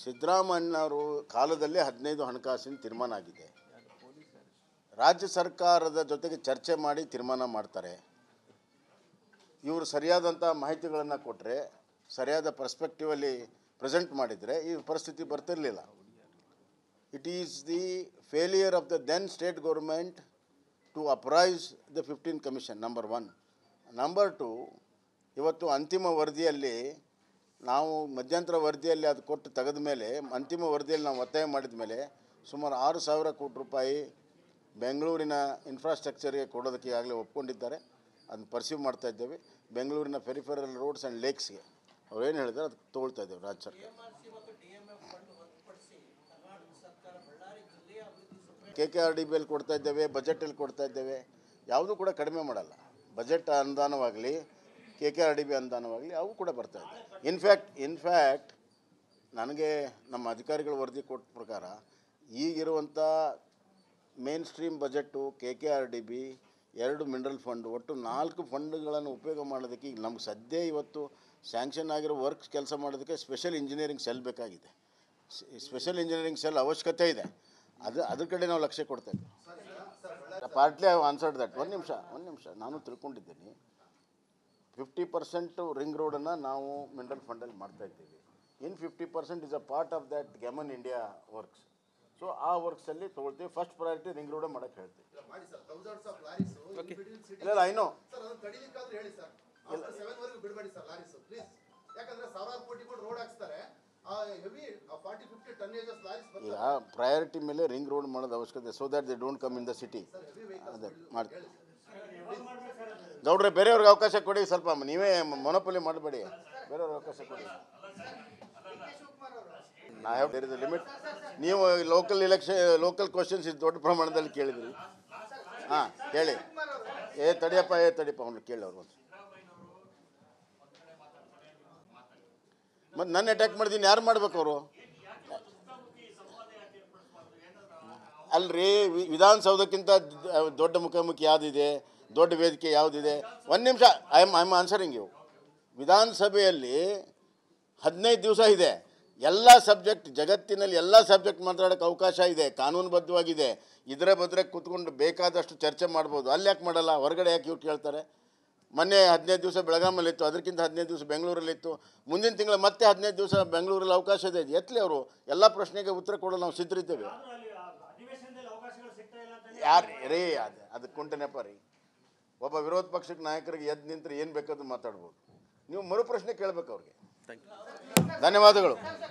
ಸಿದ್ದರಾಮಯ್ಯನವರು ಕಾಲದಲ್ಲೇ ಹದಿನೈದು ಹಣಕಾಸಿನ ತೀರ್ಮಾನ ಆಗಿದೆ ರಾಜ್ಯ ಸರ್ಕಾರದ ಜೊತೆಗೆ ಚರ್ಚೆ ಮಾಡಿ ತೀರ್ಮಾನ ಮಾಡ್ತಾರೆ ಇವರು ಸರಿಯಾದಂಥ ಮಾಹಿತಿಗಳನ್ನು ಕೊಟ್ಟರೆ ಸರಿಯಾದ ಪರ್ಸ್ಪೆಕ್ಟಿವಲ್ಲಿ ಪ್ರೆಸೆಂಟ್ ಮಾಡಿದರೆ ಈ ಪರಿಸ್ಥಿತಿ ಬರ್ತಿರಲಿಲ್ಲ it is the failure of the then state government to appraise the fifteen commission number one number two ಇವತ್ತು ಅಂತಿಮ ವರದಿಯಲ್ಲಿ ನಾವು ಮಧ್ಯಂತರ ವರದಿಯಲ್ಲಿ ಅದು ಕೊಟ್ಟು ತೆಗೆದ ಮೇಲೆ ಅಂತಿಮ ವರದಿಯಲ್ಲಿ ನಾವು ಒತ್ತಾಯ ಮಾಡಿದ ಮೇಲೆ ಸುಮಾರು ಆರು ಸಾವಿರ ಕೋಟಿ ರೂಪಾಯಿ ಬೆಂಗಳೂರಿನ ಇನ್ಫ್ರಾಸ್ಟ್ರಕ್ಚರ್ಗೆ ಕೊಡೋದಕ್ಕೆ ಈಗಾಗಲೇ ಒಪ್ಕೊಂಡಿದ್ದಾರೆ ಅದನ್ನು ಪರ್ಸೀವ್ ಮಾಡ್ತಾ ಇದ್ದೇವೆ ಬೆಂಗಳೂರಿನ ಫೆರಿಫೆರಲ್ ರೋಡ್ಸ್ ಆ್ಯಂಡ್ ಲೇಕ್ಸ್ಗೆ ಅವ್ರು ಏನು ಹೇಳಿದ್ದಾರೆ ಅದು ತೊಗೊಳ್ತಾ ಇದ್ದೇವೆ ರಾಜ್ಯ ಸರ್ಕಾರ ಕೆ ಕೆ ಆರ್ ಡಿ ಬಿಯಲ್ಲಿ ಕೊಡ್ತಾ ಇದ್ದೇವೆ ಬಜೆಟಲ್ಲಿ ಕೊಡ್ತಾ ಇದ್ದೇವೆ ಯಾವುದೂ ಕೂಡ ಕಡಿಮೆ ಮಾಡಲ್ಲ ಬಜೆಟ್ ಅನುದಾನವಾಗಲಿ K K R D B ಅನುದಾನವಾಗಲಿ ಅವು ಕೂಡ ಬರ್ತಾ ಇದೆ ಇನ್ಫ್ಯಾಕ್ಟ್ ಇನ್ಫ್ಯಾಕ್ಟ್ ನನಗೆ ನಮ್ಮ ಅಧಿಕಾರಿಗಳ ವರದಿ ಕೊಟ್ಟ ಪ್ರಕಾರ ಈಗಿರುವಂಥ main stream budget K K R D B ಎರಡು ಮಿನರಲ್ ಫಂಡ್ ಒಟ್ಟು ನಾಲ್ಕು ಫಂಡ್ಗಳನ್ನು ಉಪಯೋಗ ಮಾಡೋದಕ್ಕೆ ಈಗ ನಮ್ಗೆ ಸದ್ಯ ಇವತ್ತು ಸ್ಯಾಂಕ್ಷನ್ ಆಗಿರೋ ವರ್ಕ್ಸ್ ಕೆಲಸ ಮಾಡೋದಕ್ಕೆ ಸ್ಪೆಷಲ್ ಇಂಜಿನಿಯರಿಂಗ್ ಸೆಲ್ ಬೇಕಾಗಿದೆ ಸ್ಪೆಷಲ್ ಇಂಜಿನಿಯರಿಂಗ್ ಸೆಲ್ ಅವಶ್ಯಕತೆ ಇದೆ ಅದು ಅದ್ರ ಕಡೆ ನಾವು ಲಕ್ಷ್ಯ ಕೊಡ್ತಾ ಇದ್ದೀವಿ ಪಾರ್ಟ್ಲಿ ಐ ಆನ್ಸರ್ಡ್ ದಟ್ ಒಂದು ನಿಮಿಷ ಒಂದು ನಿಮಿಷ ನಾನು ತಿಳ್ಕೊಂಡಿದ್ದೀನಿ ಫಿಫ್ಟಿ ಪರ್ಸೆಂಟು ರಿಂಗ್ ರೋಡನ್ನು ನಾವು ಮಿನರಲ್ ಫಂಡಲ್ಲಿ ಮಾಡ್ತಾ ಇದ್ದೀವಿ in fifty percent is a part of that ಗೆಮನ್ ಇಂಡಿಯಾ ವರ್ಕ್ಸ್ ಸೊ ಆ ವರ್ಕ್ಸಲ್ಲಿ ತೊಗೊಳ್ತೀವಿ ಫಸ್ಟ್ ಪ್ರಯಾರಿಟಿ ರಿಂಗ್ ರೋಡೇ ಮಾಡೋಕ್ಕೆ ಹೇಳ್ತೀವಿ ಮಾಡಿ sir thousands of lorries city ಇಲ್ಲ ಐ ನೋ ಸರ್ ಅದನ್ನ ತಡಿಲಿಕ್ಕಾದ್ರೂ ಹೇಳಿ ಸರ್ ಆಫ್ಟರ್ ಸೆವೆನ್ ವರೆಗೂ ಬಿಡಬೇಡಿ ಸರ್ ಲಾರೀಸ್ ಪ್ಲೀಸ್ ಯಾಕಂದ್ರೆ ಸಾವಿರಾರು ಕೋಟಿ ಕೊಟ್ಟು ರೋಡ್ ಹಾಕ್ಸ್ತಾರೆ ಆ heavy forty fifty tonnages lorries ಈಗ ಬರ್ತಾರೆ ಪ್ರಯಾರಿಟಿ ಮೇಲೆ ರಿಂಗ್ ರೋಡ್ ಮಾಡೋದು ಅವಶ್ಯಕತೆ so that they don't come in the city heavy vehicles ಅದೇ ಮಾಡ್ತೀವಿ ಗೌಡ್ರೆ ಬೇರೆಯವ್ರಿಗೆ ಅವಕಾಶ ಕೊಡಿ ಸ್ವಲ್ಪ ನೀವೇ ಮೊನಪೊಲಿ ಮಾಡಬೇಡಿ ಬೇರೆಯವ್ರಿಗೆ ಅವಕಾಶ ಕೊಡಿ ನಾ ಹ್ಯಾವ್ ದೇರ್ ಇಸ್ ಲಿಮಿಟ್ ನೀವು ಲೋಕಲ್ ಇಲೆಕ್ಷನ್ ಲೋಕಲ್ ಕ್ವಶನ್ಸ್ ಇದು ದೊಡ್ಡ ಪ್ರಮಾಣದಲ್ಲಿ ಕೇಳಿದ್ರಿ ಹಾಂ ಹೇಳಿ ಏ ತಡಿಯಪ್ಪ ಏ ತಡಿಯಪ್ಪ ಅವ್ನು ಕೇಳಿ ಅವ್ರು ಒಂದು ಮತ್ತು ನನ್ನ ಅಟ್ಯಾಕ್ ಮಾಡಿದ್ದೀನಿ ಯಾರು ಮಾಡ್ಬೇಕು ಅವರು ಅಲ್ರಿ ವಿ- ವಿಧಾನಸೌಧಕ್ಕಿಂತ ದ- ದೊಡ್ಡ ಮುಖಾಮುಖಿ ಯಾವುದಿದೆ ದೊಡ್ಡ ವೇದಿಕೆ ಯಾವುದಿದೆ ಒಂದು ನಿಮಿಷ I am I am answering you ವಿಧಾನಸಭೆಯಲ್ಲಿ ಹದಿನೈದು ದಿವಸ ಇದೆ ಎಲ್ಲ ಸಬ್ಜೆಕ್ಟ್ ಜಗತ್ತಿನಲ್ಲಿ ಎಲ್ಲ ಸಬ್ಜೆಕ್ಟ್ ಮಾತಾಡೋಕ್ಕೆ ಅವಕಾಶ ಇದೆ ಕಾನೂನುಬದ್ಧವಾಗಿದೆ ಇದರ ಬದ್ರೆ ಕೂತ್ಕೊಂಡು ಬೇಕಾದಷ್ಟು ಚರ್ಚೆ ಮಾಡ್ಬೋದು ಅಲ್ಲಿ ಯಾಕೆ ಮಾಡಲ್ಲ ಹೊರಗಡೆ ಯಾಕೆ ಇವ್ರು ಕೇಳ್ತಾರೆ ಮೊನ್ನೆ ಹದಿನೈದು ದಿವಸ ಬೆಳಗಾಮಲ್ಲಿತ್ತು ಅದಕ್ಕಿಂತ ಹದಿನೈದು ದಿವಸ ಬೆಂಗಳೂರಲ್ಲಿತ್ತು ಮುಂದಿನ ತಿಂಗಳು ಮತ್ತೆ ಹದಿನೈದು ದಿವಸ ಬೆಂಗಳೂರಲ್ಲಿ ಅವಕಾಶ ಇದೆ ಎತ್ತಲಿ ಅವರು ಎಲ್ಲ ಪ್ರಶ್ನೆಗೆ ಉತ್ತರ ಕೊಡಲು ನಾವು ಸಿದ್ಧರಿದ್ದೇವೆ ಯಾರು ರೀ ಅದು ಅದು ಕುಂಟನೆಪ್ಪ ರೀ ಒಬ್ಬ ವಿರೋಧ ಪಕ್ಷಕ್ಕೆ ನಾಯಕರಿಗೆ ಎದ್ದು ನಿಂತರೆ ಏನು ಬೇಕಾದ್ರೂ ಮಾತಾಡ್ಬೋದು ನೀವು ಮರುಪ್ರಶ್ನೆ ಕೇಳಬೇಕು ಅವ್ರಿಗೆ ಧನ್ಯವಾದಗಳು